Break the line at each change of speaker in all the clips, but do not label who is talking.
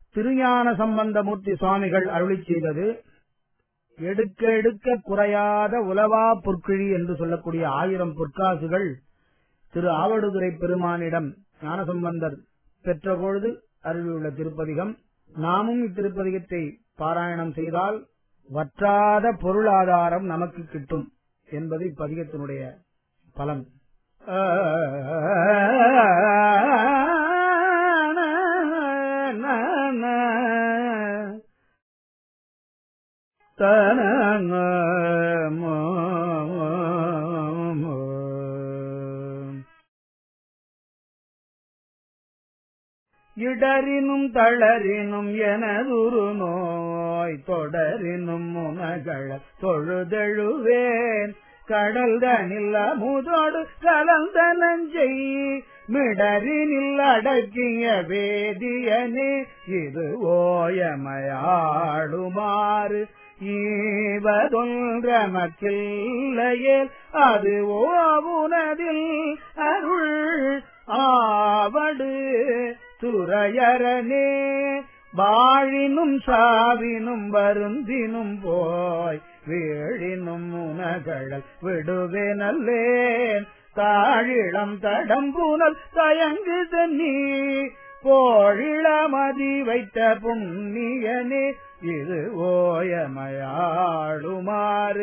திருஞான சம்பந்தமூர்த்தி சுவாமிகள் அருளி செய்தது எடுக்க எடுக்க குறையாத உலவா பொற்கிழி என்று சொல்லக்கூடிய ஆயிரம் பொற்காசுகள் திரு ஆவடுதுறை பெருமானிடம் ஞானசம்பந்தர் பெற்றபொழுது அருளியுள்ள திருப்பதிகம் நாமும் இத்திருப்பதிகத்தை பாராயணம் செய்தால் வற்றாத பொருளாதாரம் நமக்கு கிட்டும் என்பது இப்பதிகத்தினுடைய பலன் இடரினும் தளரினும் எனதுரு நோய் தொடரினும் முனகள தொழுதெழுவேன் கடல் தனில் அமுதோடு கலந்த நஞ்சை மிடரினில் அடக்கிய வேதியனே இது ஓயமையாடுமாறு ஈவதொன்றமக்கில்லையே அது ஓவுனதில் அருள் ஆவடு துறையரனே வாழினும் சாவினும் வருந்தினும் போய் வீழினும் உனகழல் விடுவே நல்லேன் தாழிளம் தடம்புனல் தயங்கு தண்ணி போழிளமதி வைத்த புண்ணியனே இது ஓயமையாளுமாறு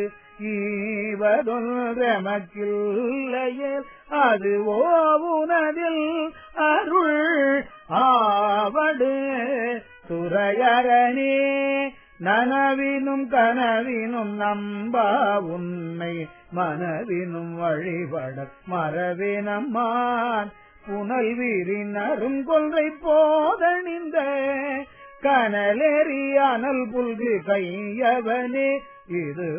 ஈவதொன்றமக்கில்லையே அது ஓவுனதில் அருள் ஆவடு துறையரணே நனவினும் கனவினும் நம்பா உன்னை மனவினும் வழிபட மரவினம்மான் புனல் வீரின் அருங்கொல்லை போதணிந்த கனலெறி அனல் புல்கு கையவனே இது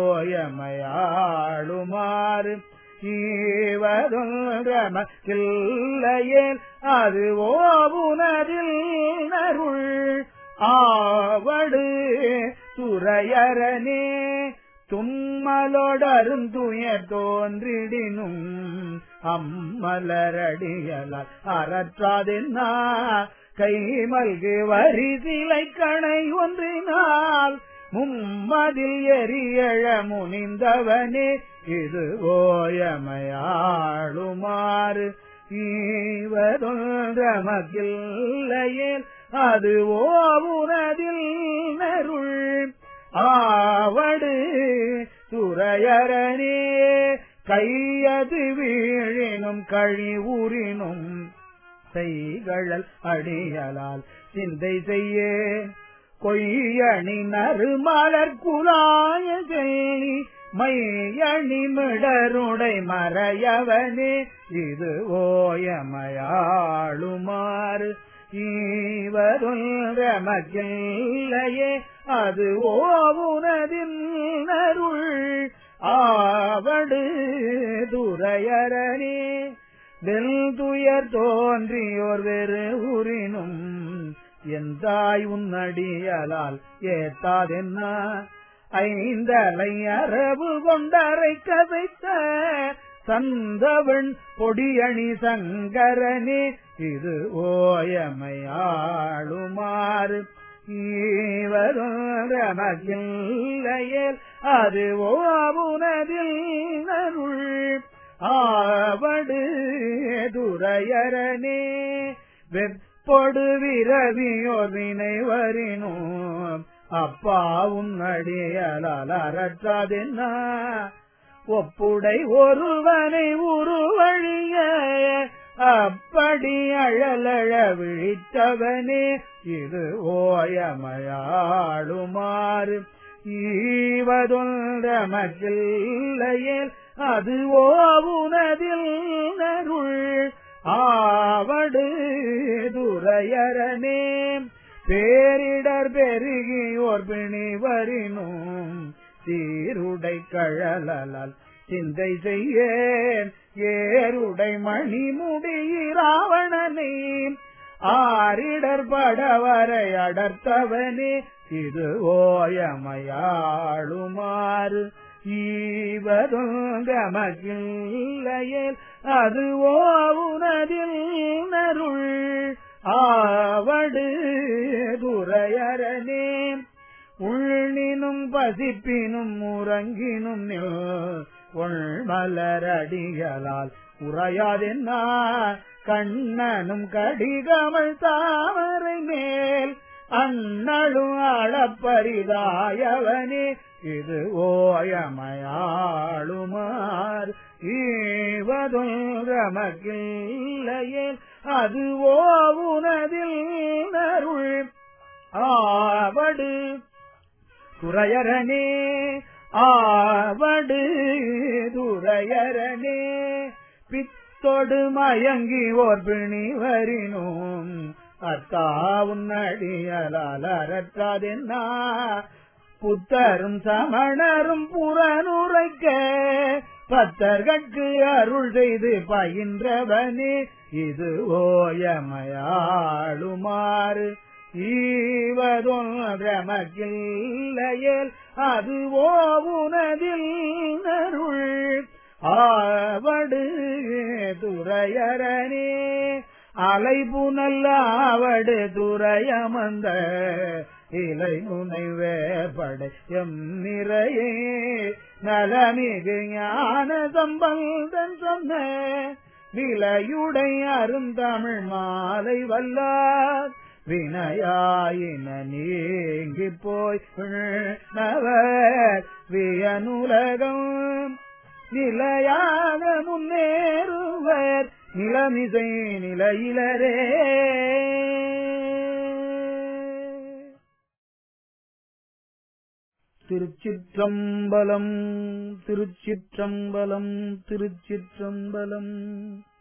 ஓயமையாளுமாறு ஈவதொன்றமக்கில்லையே அது ஓவுனதில் அருள் ஆவடு துறையரனே தும்மலோடருந்துய தோன்றிடினும் அம்மலரடியலால் அறற்றாதென்னா கை மல்கு வரிசிலை கணை ஒன்றினால் மும்மதில் எரியழ முனிந்தவனே இது ஓயமையாளுமாறு ஈவதொன்றமக்கில்லையே அது ஓவுனதில் நருள் ஆவடு துறையரணே கையது வீழினும் கழிவுறினும் செய்கழல் அடியலால் சிந்தை செய்ய கொய்யணி நறுமலர் குலாய செல்லி மையணி மிடருடை மறையவனே இது ஓயமையாளுமாறு ஈவருந்தமக்கில்லையே அது ஓவுனதின் அருள் ஆவடு துறையரணே வெல் துயர் தோன்றியோர் வெறு உரினும் எந்தாய் உன்னடியலால் ஏத்தாதென்ன ஐந்தலை அரபு கொண்டரை கதைத்த சந்தவன் பொடியணி சங்கரனே இது ஓயமையாளுமாறு ஈவருந்தமக்கில்லையேல் அது ஓவுனதில் அருள் ஆவடு துறையரனே வெப்பொடு விரவியோர் வினைவரினோம் அப்பாவும் அடியலால் அறற்றாதென்ன ஒப்புடை ஒருவனை உருவழிய அப்படி அழலழ விழித்தவனே இது ஓயமையாளுமாறு ஈவதொன்றமக்கில்லையே அது ஓவுனதில் அருள் ஆவடு துறையரனே பேரிடர் பெருகியோர் பிணிவரினும் சீருடை கழலால் சிந்தை செய்யேன் ஏருடை மணிமுடி ராவணனே ஆரிடர் படவரை அடர்த்தவனே இது ஓயமையாளுமாறு ஈவருங்கமகில்லையேல் அது ஓவுனதில் நருள் ஆவடு துறையரனே உள்ளினும் பசிப்பினும் உறங்கினும் மலரடிகளால் உறையாதென்ன கண்ணனும் கடிகமல் தாமரை மேல் அண்ணலும் அளப்பரிதாயவனே இது ஓயமையாளுமார் ஈவதும் ரமக்கில்லையே அதுவோ உனதில் அருள் ஆவடு துறையரனே ஆவடு துறையரனே பித்தொடு மயங்கி ஓர் பிணி வரினோம் அத்தாவும் நடியலால் அறற்றாதென்னா புத்தரும் சமணரும் புறனுரைக்க பத்தர்கட்கு அருள் செய்து பயின்றவனே இது ஓயமையாளுமாறு ஈவதொன் பிரமக்கில்லையேல் அது ஓவுனதில் அருள் ஆவடு துறையரனே அலைபுனல்லாவடு துறையமந்த இலை முனைவேப்படை எம் நிறையே நலமிகு ஞான சம்பந்தன் சொன்ன நிலையுடை அருந்தமிழ் மாலை வல்லார் வினையாயின நீங்கி போய் நவர் வியனுலகம் நிலையாக முன்னேறுவர் நிலமிசை நிலையிலரே திருச்சிற்றம்பலம் திருச்சிற்றம்பலம் திருச்சிற்றம்பலம்